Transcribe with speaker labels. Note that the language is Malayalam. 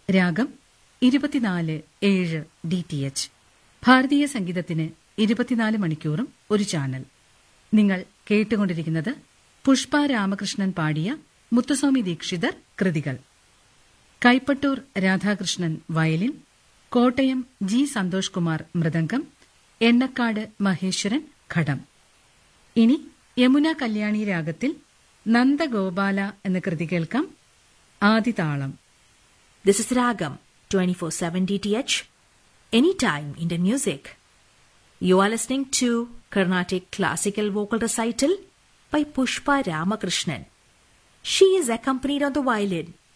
Speaker 1: രാഗം ഇരുപത്തിനാല് ഏഴ് ഡി ടി എച്ച് ഭാരതീയ സംഗീതത്തിന് ഇരുപത്തിനാല് മണിക്കൂറും ഒരു ചാനൽ നിങ്ങൾ കേട്ടുകൊണ്ടിരിക്കുന്നത് പുഷ്പ രാമകൃഷ്ണൻ പാടിയ മുത്തുസ്വാമി ദീക്ഷിതർ കൃതികൾ കൈപ്പട്ടൂർ രാധാകൃഷ്ണൻ വയലിൻ കോട്ടയം ജി സന്തോഷ് കുമാർ മൃദംഗം എണ്ണക്കാട് മഹേശ്വരൻ ഘടം ഇനി യമുന കല്യാണി രാഗത്തിൽ നന്ദഗോപാല എന്ന കൃതി കേൾക്കാം ആദിതാളം
Speaker 2: This is Ragam 24/7 DTH anytime Indian music. You are listening to Carnatic classical vocal recital by Pushpa Ramakrishnan. She is accompanied on the violin